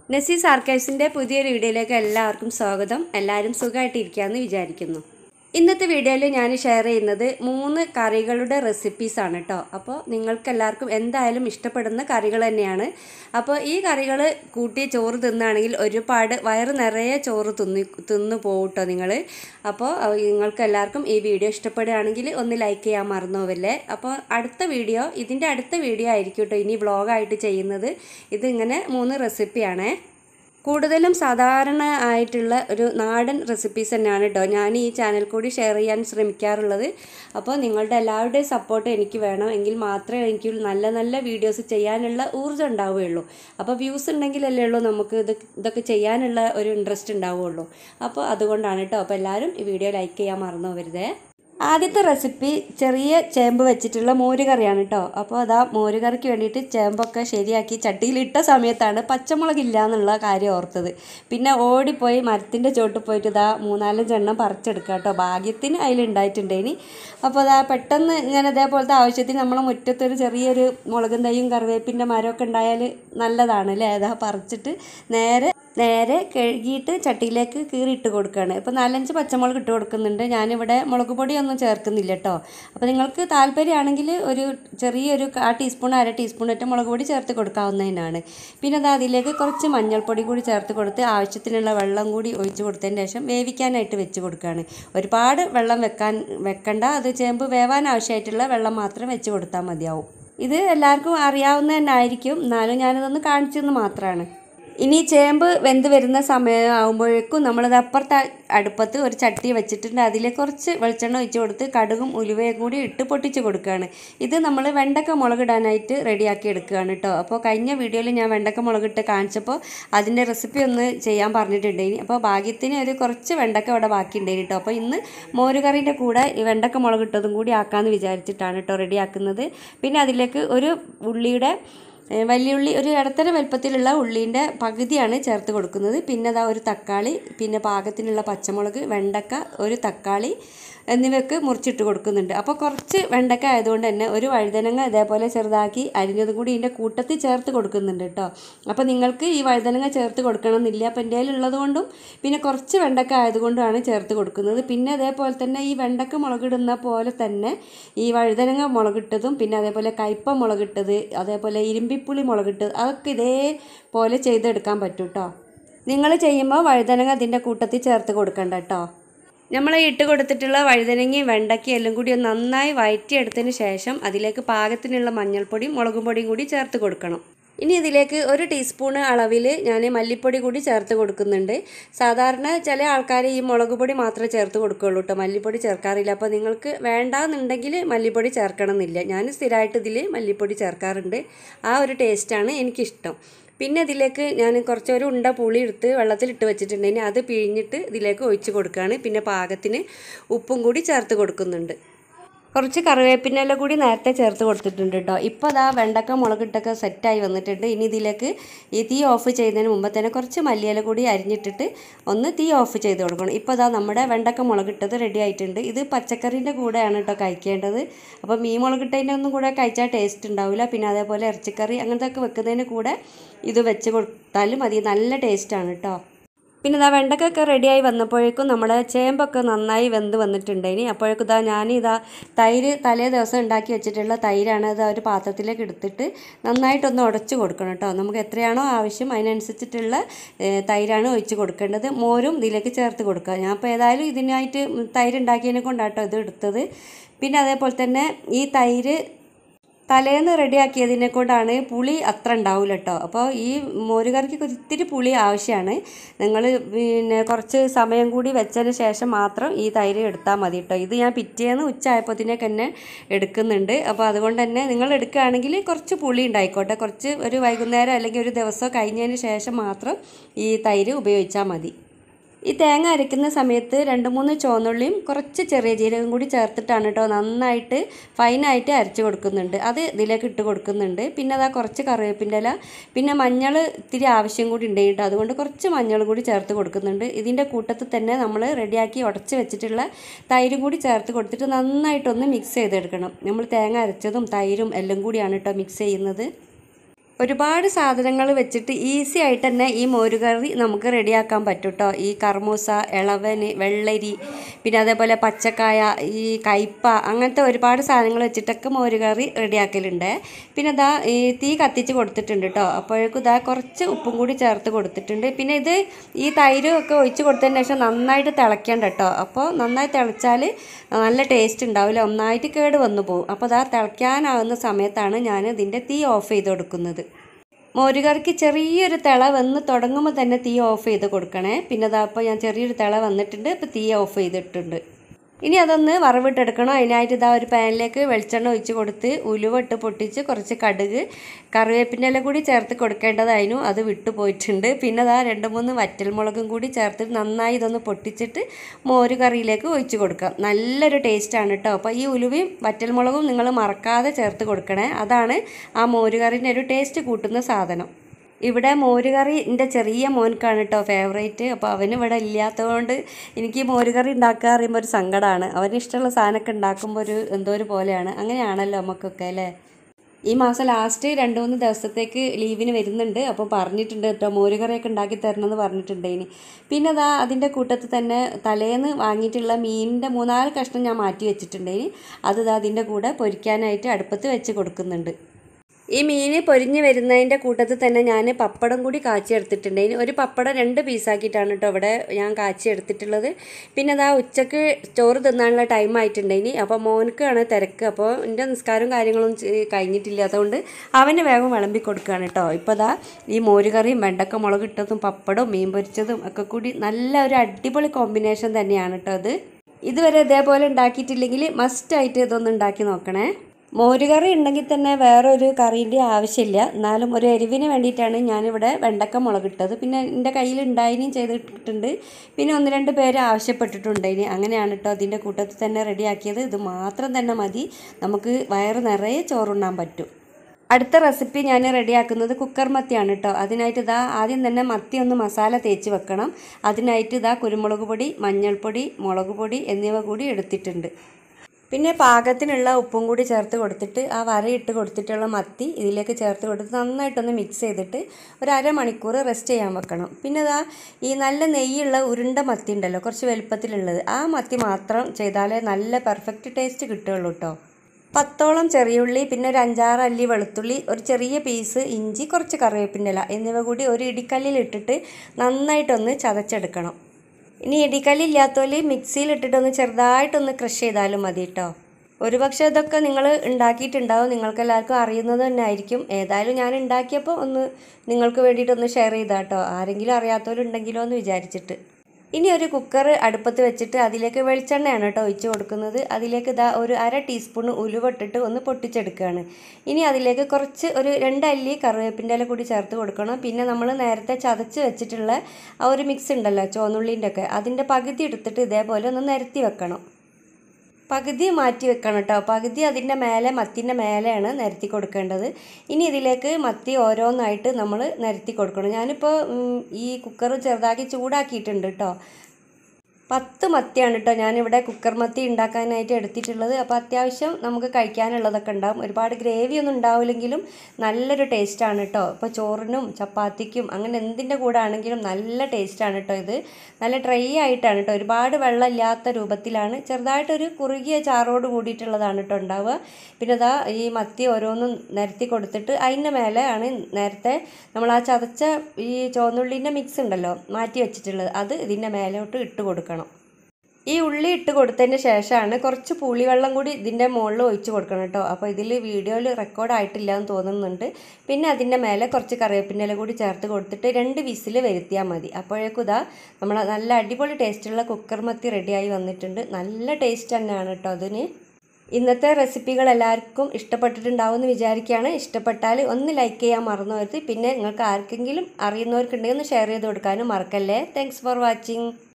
നസീസ് ആർക്കൈവ്സിൻ്റെ പുതിയൊരു വീഡിയോയിലേക്ക് എല്ലാവർക്കും സ്വാഗതം എല്ലാവരും സുഖമായിട്ടിരിക്കുകയെന്ന് വിചാരിക്കുന്നു ഇന്നത്തെ വീഡിയോയിൽ ഞാൻ ഷെയർ ചെയ്യുന്നത് മൂന്ന് കറികളുടെ റെസിപ്പീസാണ് കേട്ടോ അപ്പോൾ നിങ്ങൾക്ക് എല്ലാവർക്കും എന്തായാലും ഇഷ്ടപ്പെടുന്ന കറികൾ തന്നെയാണ് അപ്പോൾ ഈ കറികൾ കൂട്ടി ചോറ് തിന്നാണെങ്കിൽ ഒരുപാട് വയറ് നിറയെ ചോറ് തിന്നി തിന്നു പോകും കേട്ടോ നിങ്ങൾ അപ്പോൾ നിങ്ങൾക്ക് എല്ലാവർക്കും ഈ വീഡിയോ ഇഷ്ടപ്പെടുകയാണെങ്കിൽ ഒന്ന് ലൈക്ക് ചെയ്യാൻ മറന്നു പോവല്ലേ അപ്പോൾ അടുത്ത വീഡിയോ ഇതിൻ്റെ അടുത്ത വീഡിയോ ആയിരിക്കും കേട്ടോ ഇനി വ്ളോഗായിട്ട് ചെയ്യുന്നത് ഇതിങ്ങനെ മൂന്ന് റെസിപ്പിയാണേ കൂടുതലും സാധാരണ ആയിട്ടുള്ള ഒരു നാടൻ റെസിപ്പീസ് തന്നെയാണ് കേട്ടോ ഞാൻ ഈ ചാനൽ കൂടി ഷെയർ ചെയ്യാൻ ശ്രമിക്കാറുള്ളത് അപ്പോൾ നിങ്ങളുടെ എല്ലാവരുടെയും സപ്പോർട്ട് എനിക്ക് വേണം എങ്കിൽ മാത്രമേ എനിക്ക് നല്ല നല്ല വീഡിയോസ് ചെയ്യാനുള്ള ഊർജ്ജം ഉണ്ടാവുകയുള്ളൂ അപ്പോൾ വ്യൂസ് ഉണ്ടെങ്കിലല്ലേ ഉള്ളൂ നമുക്ക് ഇത് ഇതൊക്കെ ചെയ്യാനുള്ള ഒരു ഇൻട്രസ്റ്റ് ഉണ്ടാവുകയുള്ളൂ അപ്പോൾ അതുകൊണ്ടാണ് കേട്ടോ അപ്പോൾ എല്ലാവരും ഈ വീഡിയോ ലൈക്ക് ചെയ്യാൻ മറന്നു പോകരുതേ ആദ്യത്തെ റെസിപ്പി ചെറിയ ചേമ്പ് വെച്ചിട്ടുള്ള മോരുകറിയാണ് കേട്ടോ അപ്പോൾ അതാ മോരുകറിക്ക് വേണ്ടിയിട്ട് ചേമ്പൊക്കെ ശരിയാക്കി ചട്ടിയിലിട്ട സമയത്താണ് പച്ചമുളകില്ല എന്നുള്ള കാര്യം ഓർത്തത് പിന്നെ ഓടിപ്പോയി മരത്തിൻ്റെ ചോട്ടിൽ പോയിട്ട് ഇതാ മൂന്നാലഞ്ചെണ്ണം പറിച്ചെടുക്കുക കേട്ടോ ഭാഗ്യത്തിന് അതിലുണ്ടായിട്ടുണ്ടേനി അപ്പോൾ അതാ പെട്ടെന്ന് ഇങ്ങനെ ഇതേപോലത്തെ ആവശ്യത്തിന് നമ്മളെ മുറ്റത്തൊരു ചെറിയൊരു മുളകും തൈയും കറിവേപ്പിൻ്റെ മരമൊക്കെ ഉണ്ടായാൽ നല്ലതാണ് അല്ലേ അതാ പറിച്ചിട്ട് നേരെ നേരെ കഴുകിയിട്ട് ചട്ടിയിലേക്ക് കീറിയിട്ട് കൊടുക്കുകയാണ് ഇപ്പോൾ നാലഞ്ച് പച്ചമുളക് ഇട്ട് കൊടുക്കുന്നുണ്ട് ഞാനിവിടെ മുളക് പൊടിയൊന്നും ചേർക്കുന്നില്ല കേട്ടോ അപ്പോൾ നിങ്ങൾക്ക് താല്പര്യമാണെങ്കിൽ ഒരു ചെറിയൊരു കാ ടീസ്പൂൺ അര ടീസ്പൂൺ ഒറ്റ മുളക് പൊടി ചേർത്ത് കൊടുക്കാവുന്നതിനാണ് പിന്നെ അത് അതിലേക്ക് കുറച്ച് മഞ്ഞൾപ്പൊടി കൂടി ചേർത്ത് കൊടുത്ത് ആവശ്യത്തിനുള്ള വെള്ളം കൂടി ഒഴിച്ച് കൊടുത്തതിന് ശേഷം വേവിക്കാനായിട്ട് വെച്ച് കൊടുക്കുകയാണ് ഒരുപാട് വെള്ളം വെക്കാൻ വെക്കണ്ട അത് ചേമ്പ് വേവാൻ ആവശ്യമായിട്ടുള്ള വെള്ളം മാത്രം വെച്ച് കൊടുത്താൽ മതിയാവും ഇത് എല്ലാവർക്കും അറിയാവുന്ന തന്നെ ആയിരിക്കും എന്നാലും ഞാനിതൊന്ന് കാണിച്ചെന്ന് മാത്രമാണ് ഇനി ചേമ്പ് വെന്ത് വരുന്ന സമയമാകുമ്പോഴേക്കും നമ്മളത് അപ്പുറത്തെ അടുപ്പത്ത് ഒരു ചട്ടി വെച്ചിട്ടുണ്ട് അതിൽ കുറച്ച് വെളിച്ചെണ്ണ ഒഴിച്ച് കൊടുത്ത് കടുകും ഉലുവയും കൂടി ഇട്ട് പൊട്ടിച്ച് കൊടുക്കുകയാണ് ഇത് നമ്മൾ വെണ്ടക്ക മുളകിടാനായിട്ട് റെഡിയാക്കി എടുക്കുകയാണ് കേട്ടോ അപ്പോൾ കഴിഞ്ഞ വീഡിയോയിൽ ഞാൻ വെണ്ടക്ക മുളകിട്ട് കാണിച്ചപ്പോൾ അതിൻ്റെ റെസിപ്പി ഒന്ന് ചെയ്യാൻ പറഞ്ഞിട്ടുണ്ടായിനി അപ്പോൾ ഭാഗ്യത്തിന് ഒരു കുറച്ച് വെണ്ടക്ക ഇവിടെ ബാക്കി ഉണ്ടായിന് കേട്ടോ അപ്പോൾ ഇന്ന് മോരുകറിൻ്റെ കൂടെ ഈ വെണ്ടക്ക മുളകിട്ടതും കൂടി ആക്കാമെന്ന് വിചാരിച്ചിട്ടാണ് കേട്ടോ റെഡിയാക്കുന്നത് പിന്നെ അതിലേക്ക് ഒരു ഉള്ളിയുടെ വലിയുള്ളി ഒരു ഇടത്തരം വലുപ്പത്തിലുള്ള ഉള്ളീൻ്റെ പകുതിയാണ് ചേർത്ത് കൊടുക്കുന്നത് പിന്നെ അതാ ഒരു തക്കാളി പിന്നെ പാകത്തിനുള്ള പച്ചമുളക് വെണ്ടക്ക ഒരു തക്കാളി എന്നിവയൊക്കെ മുറിച്ചിട്ട് കൊടുക്കുന്നുണ്ട് അപ്പോൾ കുറച്ച് വെണ്ടക്ക ആയതുകൊണ്ട് തന്നെ ഒരു വഴുതനങ്ങ ഇതേപോലെ ചെറുതാക്കി അരിഞ്ഞതും കൂടി ഇതിൻ്റെ കൂട്ടത്തിൽ ചേർത്ത് കൊടുക്കുന്നുണ്ട് കേട്ടോ അപ്പോൾ നിങ്ങൾക്ക് ഈ വഴുതനങ്ങ ചേർത്ത് കൊടുക്കണമെന്നില്ല അപ്പോൾ എൻ്റെ ഉള്ളത് കൊണ്ടും പിന്നെ കുറച്ച് വെണ്ടക്ക ആയതുകൊണ്ടാണ് ചേർത്ത് കൊടുക്കുന്നത് പിന്നെ അതേപോലെ തന്നെ ഈ വെണ്ടക്ക മുളകിടുന്ന പോലെ തന്നെ ഈ വഴുതനങ്ങ മുളകിട്ടതും പിന്നെ അതേപോലെ കയ്പ മുളകിട്ടത് അതേപോലെ ഇരുമ്പിപ്പുളി മുളകിട്ടത് അതൊക്കെ ഇതേപോലെ ചെയ്തെടുക്കാൻ പറ്റും കേട്ടോ നിങ്ങൾ ചെയ്യുമ്പോൾ വഴുതനങ്ങ അതിൻ്റെ കൂട്ടത്തിൽ ചേർത്ത് കൊടുക്കണ്ട കേട്ടോ നമ്മൾ ഇട്ട് കൊടുത്തിട്ടുള്ള വഴുതനങ്ങയും വെണ്ടയ്ക്കയും എല്ലാം കൂടി ഒന്ന് നന്നായി വഴറ്റിയെടുത്തതിന് ശേഷം അതിലേക്ക് പാകത്തിനുള്ള മഞ്ഞൾപ്പൊടിയും മുളകും പൊടിയും കൂടി ചേർത്ത് കൊടുക്കണം ഇനി ഇതിലേക്ക് ഒരു ടീസ്പൂണ് അളവിൽ ഞാൻ മല്ലിപ്പൊടി കൂടി ചേർത്ത് കൊടുക്കുന്നുണ്ട് സാധാരണ ചില ആൾക്കാർ ഈ മുളക് പൊടി മാത്രമേ ചേർത്ത് കൊടുക്കുകയുള്ളൂ കേട്ടോ മല്ലിപ്പൊടി ചേർക്കാറില്ല അപ്പോൾ നിങ്ങൾക്ക് വേണ്ടാന്നുണ്ടെങ്കിൽ മല്ലിപ്പൊടി ചേർക്കണം എന്നില്ല ഞാൻ സ്ഥിരമായിട്ട് ഇതിൽ മല്ലിപ്പൊടി ചേർക്കാറുണ്ട് ആ ഒരു ടേസ്റ്റാണ് എനിക്കിഷ്ടം പിന്നെ ഇതിലേക്ക് ഞാൻ കുറച്ച് ഒരു ഉണ്ട പുളി എടുത്ത് വെള്ളത്തിലിട്ട് വെച്ചിട്ടുണ്ടെങ്കിൽ അത് പിഴിഞ്ഞിട്ട് ഇതിലേക്ക് ഒഴിച്ച് കൊടുക്കുകയാണ് പിന്നെ പാകത്തിന് ഉപ്പും കൂടി ചേർത്ത് കൊടുക്കുന്നുണ്ട് കുറച്ച് കറിവേപ്പിനെല്ലാം കൂടി നേരത്തെ ചേർത്ത് കൊടുത്തിട്ടുണ്ട് കേട്ടോ ഇപ്പോൾ അതാ വെണ്ടക്ക മുളകിട്ടൊക്കെ സെറ്റായി വന്നിട്ടുണ്ട് ഇനി ഇതിലേക്ക് ഈ തീ ഓഫ് ചെയ്യുന്നതിന് മുമ്പ് തന്നെ കുറച്ച് മല്ലിയില കൂടി അരിഞ്ഞിട്ടിട്ട് ഒന്ന് തീ ഓഫ് ചെയ്ത് കൊടുക്കണം ഇപ്പോൾ അതാ നമ്മുടെ വെണ്ടക്ക മുളകിട്ടത് റെഡി ആയിട്ടുണ്ട് ഇത് പച്ചക്കറീൻ്റെ കൂടെയാണ് കേട്ടോ കഴിക്കേണ്ടത് അപ്പോൾ മീൻ മുളകിട്ടതിൻ്റെ ഒന്നും കൂടെ കഴിച്ചാൽ ടേസ്റ്റ് ഉണ്ടാവില്ല പിന്നെ അതേപോലെ ഇറച്ചിക്കറി അങ്ങനത്തെ ഒക്കെ വെക്കുന്നതിന് കൂടെ ഇത് വെച്ച് കൊടുത്താലും മതി നല്ല ടേസ്റ്റാണ് കേട്ടോ പിന്നെ ഇതാ വെണ്ടക്കൊക്കെ റെഡിയായി വന്നപ്പോഴേക്കും നമ്മുടെ ചേമ്പൊക്കെ നന്നായി വെന്ത് വന്നിട്ടുണ്ടായിനി അപ്പോഴേക്കും ഇതാ ഞാനിതാ തൈര് തലേ ദിവസം ഉണ്ടാക്കി വെച്ചിട്ടുള്ള തൈരാണ് അത് ഒരു പാത്രത്തിലേക്ക് എടുത്തിട്ട് നന്നായിട്ടൊന്ന് ഉടച്ച് കൊടുക്കണം കേട്ടോ നമുക്ക് എത്രയാണോ ആവശ്യം അതിനനുസരിച്ചിട്ടുള്ള തൈരാണ് ഒഴിച്ച് കൊടുക്കേണ്ടത് മോരും ഇതിലേക്ക് ചേർത്ത് കൊടുക്കുക ഞാൻ അപ്പോൾ ഏതായാലും ഇതിനായിട്ട് തൈര് ഉണ്ടാക്കിയതിനെ കൊണ്ടാട്ടോ ഇത് എടുത്തത് പിന്നെ അതേപോലെ തന്നെ ഈ തൈര് തലേന്ന് റെഡിയാക്കിയതിനെ കൊണ്ടാണ് പുളി അത്ര ഉണ്ടാവില്ല കേട്ടോ അപ്പോൾ ഈ മോരുകറിക്ക് ഇത്തിരി പുളി ആവശ്യമാണ് നിങ്ങൾ പിന്നെ കുറച്ച് സമയം കൂടി വെച്ചതിന് ശേഷം മാത്രം ഈ തൈര് എടുത്താൽ മതി കേട്ടോ ഇത് ഞാൻ പിറ്റേന്ന് ഉച്ച ആയപ്പോഴത്തേക്ക് തന്നെ എടുക്കുന്നുണ്ട് അപ്പോൾ അതുകൊണ്ട് തന്നെ നിങ്ങൾ എടുക്കുകയാണെങ്കിൽ കുറച്ച് പുളി ഉണ്ടായിക്കോട്ടെ കുറച്ച് ഒരു വൈകുന്നേരം അല്ലെങ്കിൽ ഒരു ദിവസം കഴിഞ്ഞതിന് ശേഷം മാത്രം ഈ തൈര് ഉപയോഗിച്ചാൽ മതി ഈ തേങ്ങ അരയ്ക്കുന്ന സമയത്ത് രണ്ട് മൂന്ന് ചുവന്നുള്ളിയും കുറച്ച് ചെറിയ ജീരകം കൂടി ചേർത്തിട്ടാണ് കേട്ടോ നന്നായിട്ട് ഫൈനായിട്ട് അരച്ച് കൊടുക്കുന്നുണ്ട് അത് ഇതിലേക്ക് ഇട്ട് കൊടുക്കുന്നുണ്ട് പിന്നെ അതാ കുറച്ച് കറിവേപ്പിൻ്റെ ഇല പിന്നെ മഞ്ഞൾ ഇത്തിരി ആവശ്യം കൂടി ഉണ്ട് കേട്ടോ അതുകൊണ്ട് കുറച്ച് മഞ്ഞൾ കൂടി ചേർത്ത് കൊടുക്കുന്നുണ്ട് ഇതിൻ്റെ കൂട്ടത്തിൽ തന്നെ നമ്മൾ റെഡിയാക്കി ഉടച്ച് വെച്ചിട്ടുള്ള തൈരും കൂടി ചേർത്ത് കൊടുത്തിട്ട് നന്നായിട്ടൊന്ന് മിക്സ് ചെയ്തെടുക്കണം നമ്മൾ തേങ്ങ അരച്ചതും തൈരും എല്ലാം കൂടിയാണ് കേട്ടോ മിക്സ് ചെയ്യുന്നത് ഒരുപാട് സാധനങ്ങൾ വെച്ചിട്ട് ഈസി ആയിട്ട് തന്നെ ഈ മോരുകറി നമുക്ക് റെഡിയാക്കാൻ പറ്റും കേട്ടോ ഈ കർമൂസ ഇളവന് വെള്ളരി പിന്നെ അതേപോലെ പച്ചക്കായ ഈ കയ്പ അങ്ങനത്തെ ഒരുപാട് സാധനങ്ങൾ വെച്ചിട്ടൊക്കെ മോരുകറി റെഡിയാക്കലുണ്ട് പിന്നെ ഇതാ ഈ തീ കത്തിച്ച് കൊടുത്തിട്ടുണ്ട് കേട്ടോ അപ്പോഴേക്കും ഇതാ കുറച്ച് ഉപ്പും കൂടി ചേർത്ത് കൊടുത്തിട്ടുണ്ട് പിന്നെ ഇത് ഈ തൈരും ഒക്കെ ഒഴിച്ച് കൊടുത്തതിന് ശേഷം നന്നായിട്ട് തിളയ്ക്കേണ്ട കേട്ടോ അപ്പോൾ നന്നായി തിളച്ചാൽ നല്ല ടേസ്റ്റ് ഉണ്ടാവില്ല ഒന്നായിട്ട് കേട് വന്നു പോകും അപ്പോൾ ഇതാ തിളയ്ക്കാനാവുന്ന സമയത്താണ് ഞാൻ ഇതിൻ്റെ തീ ഓഫ് ചെയ്ത് കൊടുക്കുന്നത് മോരുകറിക്ക് ചെറിയൊരു തിള വന്ന് തുടങ്ങുമ്പോൾ തന്നെ തീ ഓഫ് ചെയ്ത് കൊടുക്കണേ പിന്നെ അതാ അപ്പോൾ ഞാൻ ചെറിയൊരു തിള വന്നിട്ടുണ്ട് ഇപ്പോൾ തീ ഓഫ് ചെയ്തിട്ടുണ്ട് ഇനി അതൊന്ന് വറവിട്ടെടുക്കണം അതിനായിട്ട് ഇതാ ഒരു പാനിലേക്ക് വെളിച്ചെണ്ണ ഒഴിച്ച് കൊടുത്ത് ഉലുവ ഇട്ട് പൊട്ടിച്ച് കുറച്ച് കടുക് കറിവേപ്പിൻ്റെ ഇല കൂടി ചേർത്ത് കൊടുക്കേണ്ടതായിരുന്നു അത് വിട്ടു പോയിട്ടുണ്ട് പിന്നെ അതാ രണ്ട് മൂന്ന് വറ്റൽമുളകും കൂടി ചേർത്ത് നന്നായി ഇതൊന്ന് പൊട്ടിച്ചിട്ട് മോര് കറിയിലേക്ക് ഒഴിച്ച് കൊടുക്കാം നല്ലൊരു ടേസ്റ്റാണ് കേട്ടോ അപ്പോൾ ഈ ഉലുവയും വറ്റൽമുളകും നിങ്ങൾ മറക്കാതെ ചേർത്ത് കൊടുക്കണേ അതാണ് ആ മോര് കറിൻ്റെ ഒരു ടേസ്റ്റ് കൂട്ടുന്ന സാധനം ഇവിടെ മോരുകറി എൻ്റെ ചെറിയ മോൻക്കാണ് കേട്ടോ ഫേവറേറ്റ് അപ്പോൾ അവന് ഇവിടെ ഇല്ലാത്തതുകൊണ്ട് എനിക്ക് മോരുകറി ഉണ്ടാക്കുക അറിയുമ്പോൾ ഒരു സങ്കടമാണ് അവന് ഇഷ്ടമുള്ള സാധനമൊക്കെ ഉണ്ടാക്കുമ്പോൾ ഒരു എന്തോ ഒരു പോലെയാണ് അങ്ങനെയാണല്ലോ നമുക്കൊക്കെ അല്ലേ ഈ മാസം ലാസ്റ്റ് രണ്ട് മൂന്ന് ദിവസത്തേക്ക് ലീവിന് വരുന്നുണ്ട് അപ്പോൾ പറഞ്ഞിട്ടുണ്ട് കേട്ടോ മോരുകറിയൊക്കെ ഉണ്ടാക്കി തരണമെന്ന് പറഞ്ഞിട്ടുണ്ട് ഇനി പിന്നെ അതാ അതിൻ്റെ കൂട്ടത്തിൽ തന്നെ തലേന്ന് വാങ്ങിയിട്ടുള്ള മീനിൻ്റെ മൂന്നാല് കഷ്ണം ഞാൻ മാറ്റി വെച്ചിട്ടുണ്ട് ഇനി അത് ഇതാ അതിൻ്റെ കൂടെ പൊരിക്കാനായിട്ട് അടുപ്പത്ത് വെച്ച് കൊടുക്കുന്നുണ്ട് ഈ മീൻ പൊരിഞ്ഞ് വരുന്നതിൻ്റെ കൂട്ടത്തിൽ തന്നെ ഞാൻ പപ്പടം കൂടി കാച്ചി എടുത്തിട്ടുണ്ട് ഇനി ഒരു പപ്പടം രണ്ട് പീസാക്കിയിട്ടാണ് കേട്ടോ ഇവിടെ ഞാൻ കാച്ചി എടുത്തിട്ടുള്ളത് പിന്നെ അതാ ഉച്ചക്ക് ചോറ് തിന്നാനുള്ള ടൈം ആയിട്ടുണ്ട് ഇനി അപ്പോൾ മോനക്കാണ് തിരക്ക് അപ്പോൾ എൻ്റെ നിസ്കാരവും കാര്യങ്ങളും ചെ- കഴിഞ്ഞിട്ടില്ല അതുകൊണ്ട് അവന് വേഗം വിളമ്പി കൊടുക്കുകയാണ് കേട്ടോ ഇപ്പോൾ അതാ ഈ മോരുകറിയും വെണ്ടക്ക മുളക് ഇട്ടതും പപ്പടവും മീൻ പൊരിച്ചതും ഒക്കെ കൂടി നല്ല ഒരു അടിപൊളി കോമ്പിനേഷൻ തന്നെയാണ് കേട്ടോ അത് ഇതുവരെ ഇതേപോലെ ഉണ്ടാക്കിയിട്ടില്ലെങ്കിൽ മസ്റ്റായിട്ട് ഇതൊന്ന് ഉണ്ടാക്കി നോക്കണേ മോരുകറി ഉണ്ടെങ്കിൽ തന്നെ വേറെ ഒരു കറീൻ്റെ ആവശ്യമില്ല എന്നാലും ഒരു എരിവിന് വേണ്ടിയിട്ടാണ് ഞാനിവിടെ വെണ്ടക്ക മുളകിട്ടത് പിന്നെ എൻ്റെ കയ്യിൽ ഉണ്ടായിനും ചെയ്തിട്ടുണ്ട് പിന്നെ ഒന്ന് രണ്ട് പേര് ആവശ്യപ്പെട്ടിട്ടുണ്ട് ഇനി അങ്ങനെയാണ് കേട്ടോ അതിൻ്റെ കൂട്ടത്തിൽ തന്നെ റെഡിയാക്കിയത് ഇത് മാത്രം തന്നെ മതി നമുക്ക് വയറ് നിറയെ ചോറുണ്ണാൻ പറ്റും അടുത്ത റെസിപ്പി ഞാൻ റെഡിയാക്കുന്നത് കുക്കർ മത്തിയാണ് കേട്ടോ അതിനായിട്ട് ഇതാ ആദ്യം തന്നെ മത്തി ഒന്ന് മസാല തേച്ച് വെക്കണം അതിനായിട്ട് ഇതാ കുരുമുളക് പൊടി മഞ്ഞൾപ്പൊടി മുളക് പൊടി എന്നിവ കൂടി എടുത്തിട്ടുണ്ട് പിന്നെ പാകത്തിനുള്ള ഉപ്പും കൂടി ചേർത്ത് കൊടുത്തിട്ട് ആ വരയിട്ട് കൊടുത്തിട്ടുള്ള മത്തി ഇതിലേക്ക് ചേർത്ത് കൊടുത്ത് നന്നായിട്ടൊന്ന് മിക്സ് ചെയ്തിട്ട് ഒരു അരമണിക്കൂർ റെസ്റ്റ് ചെയ്യാൻ വെക്കണം പിന്നെ ഇതാ ഈ നല്ല നെയ്യുള്ള ഉരുണ്ട മത്തി ഉണ്ടല്ലോ കുറച്ച് വലുപ്പത്തിലുള്ളത് ആ മത്തി മാത്രം ചെയ്താലേ നല്ല പെർഫെക്റ്റ് ടേസ്റ്റ് കിട്ടുകയുള്ളൂ കേട്ടോ പത്തോളം ചെറിയുള്ളി പിന്നെ ഒരു അഞ്ചാറ് അല്ലി വെളുത്തുള്ളി ഒരു ചെറിയ പീസ് ഇഞ്ചി കുറച്ച് കറിവേപ്പിൻ്റെ ഇല എന്നിവ കൂടി ഒരു ഇടിക്കല്ലിൽ ഇട്ടിട്ട് നന്നായിട്ടൊന്ന് ചതച്ചെടുക്കണം ഇനി ഇടിക്കല്ലില്ലാത്തോല് മിക്സിയിൽ ഇട്ടിട്ടൊന്ന് ചെറുതായിട്ടൊന്ന് ക്രഷ് ചെയ്താലും മതി കേട്ടോ ഒരുപക്ഷെ ഇതൊക്കെ നിങ്ങൾ ഉണ്ടാക്കിയിട്ടുണ്ടാവും നിങ്ങൾക്ക് എല്ലാവർക്കും അറിയുന്നത് തന്നെ ആയിരിക്കും ഏതായാലും ഞാൻ ഉണ്ടാക്കിയപ്പോൾ ഒന്ന് നിങ്ങൾക്ക് വേണ്ടിയിട്ടൊന്ന് ഷെയർ ചെയ്താ കേട്ടോ ആരെങ്കിലും അറിയാത്തവരുണ്ടെങ്കിലോ എന്ന് വിചാരിച്ചിട്ട് ഇനി ഒരു കുക്കർ അടുപ്പത്ത് വെച്ചിട്ട് അതിലേക്ക് വെളിച്ചെണ്ണയാണ് കേട്ടോ ഒഴിച്ച് കൊടുക്കുന്നത് അതിലേക്ക് ഇതാ ഒരു അര ടീസ്പൂൺ ഉലുവ ഇട്ടിട്ട് ഒന്ന് പൊട്ടിച്ചെടുക്കുകയാണ് ഇനി അതിലേക്ക് കുറച്ച് ഒരു രണ്ട് അല്ലി കറിവേപ്പിൻ്റെ ഇല കൂടി ചേർത്ത് കൊടുക്കണം പിന്നെ നമ്മൾ നേരത്തെ ചതച്ച് വെച്ചിട്ടുള്ള ആ ഒരു മിക്സ് ഉണ്ടല്ലോ ചുവന്നുള്ളിൻ്റെ ഒക്കെ അതിൻ്റെ പകുതി എടുത്തിട്ട് ഇതേപോലെ ഒന്ന് നിരത്തി വെക്കണം പകുതി മാറ്റി വെക്കണം കേട്ടോ പകുതി അതിൻ്റെ മേലെ മത്തിൻ്റെ മേലെയാണ് നിരത്തി കൊടുക്കേണ്ടത് ഇനി ഇതിലേക്ക് മത്തി ഓരോന്നായിട്ട് നമ്മൾ നിരത്തി കൊടുക്കണം ഞാനിപ്പോൾ ഉം, ഈ കുക്കർ ചെറുതാക്കി ചൂടാക്കിയിട്ടുണ്ട് കേട്ടോ പത്ത് മത്തിയാണ് കേട്ടോ ഞാനിവിടെ കുക്കർ മത്തി ഉണ്ടാക്കാനായിട്ട് എടുത്തിട്ടുള്ളത് അപ്പോൾ അത്യാവശ്യം നമുക്ക് കഴിക്കാനുള്ളതൊക്കെ ഉണ്ടാവും ഒരുപാട് ഗ്രേവി ഒന്നും ഉണ്ടാവില്ലെങ്കിലും നല്ലൊരു ടേസ്റ്റാണ് കേട്ടോ ഇപ്പോൾ ചോറിനും ചപ്പാത്തിക്കും അങ്ങനെ എന്തിൻ്റെ കൂടെ ആണെങ്കിലും നല്ല ടേസ്റ്റാണ് കേട്ടോ ഇത് നല്ല ഡ്രൈ ആയിട്ടാണ് കേട്ടോ ഒരുപാട് വെള്ളമില്ലാത്ത രൂപത്തിലാണ് ചെറുതായിട്ടൊരു കുറുകിയ ചാറോട് കൂടിയിട്ടുള്ളതാണ് കേട്ടോ ഉണ്ടാവുക പിന്നെ ഇതാ ഈ മത്തി ഓരോന്നും നിരത്തി കൊടുത്തിട്ട് അതിൻ്റെ മേലെ ആണ് നേരത്തെ നമ്മൾ ആ ചതച്ച ഈ ചുവന്നുള്ളിൻ്റെ മിക്സ് ഉണ്ടല്ലോ മാറ്റി വെച്ചിട്ടുള്ളത് അത് ഇതിൻ്റെ മേലോട്ട് ഇട്ട് കൊടുക്കണം ഈ ഉള്ളി ഇട്ട് കൊടുത്തതിന് ശേഷമാണ് കുറച്ച് പുളിവെള്ളം കൂടി ഇതിൻ്റെ മുകളിൽ ഒഴിച്ച് കൊടുക്കണം കേട്ടോ അപ്പോൾ ഇതിൽ വീഡിയോയിൽ റെക്കോർഡ് ആയിട്ടില്ല എന്ന് തോന്നുന്നുണ്ട് പിന്നെ അതിൻ്റെ മേലെ കുറച്ച് കറിവേപ്പിൻ്റെ ഇല കൂടി ചേർത്ത് കൊടുത്തിട്ട് രണ്ട് വിസിൽ വരുത്തിയാൽ മതി അപ്പോഴേക്കും ഇതാ നമ്മൾ നല്ല അടിപൊളി ടേസ്റ്റുള്ള കുക്കർ മത്തി റെഡിയായി വന്നിട്ടുണ്ട് നല്ല ടേസ്റ്റ് തന്നെയാണ് കേട്ടോ അതിന് ഇന്നത്തെ റെസിപ്പികൾ എല്ലാവർക്കും ഇഷ്ടപ്പെട്ടിട്ടുണ്ടാവും എന്ന് വിചാരിക്കുകയാണ് ഇഷ്ടപ്പെട്ടാൽ ഒന്ന് ലൈക്ക് ചെയ്യാൻ മറന്നു വരുത്തി പിന്നെ നിങ്ങൾക്ക് ആർക്കെങ്കിലും അറിയുന്നവർക്കുണ്ടെങ്കിൽ ഒന്ന് ഷെയർ ചെയ്ത് കൊടുക്കാനും മറക്കല്ലേ താങ്ക്സ് ഫോർ വാച്ചിങ്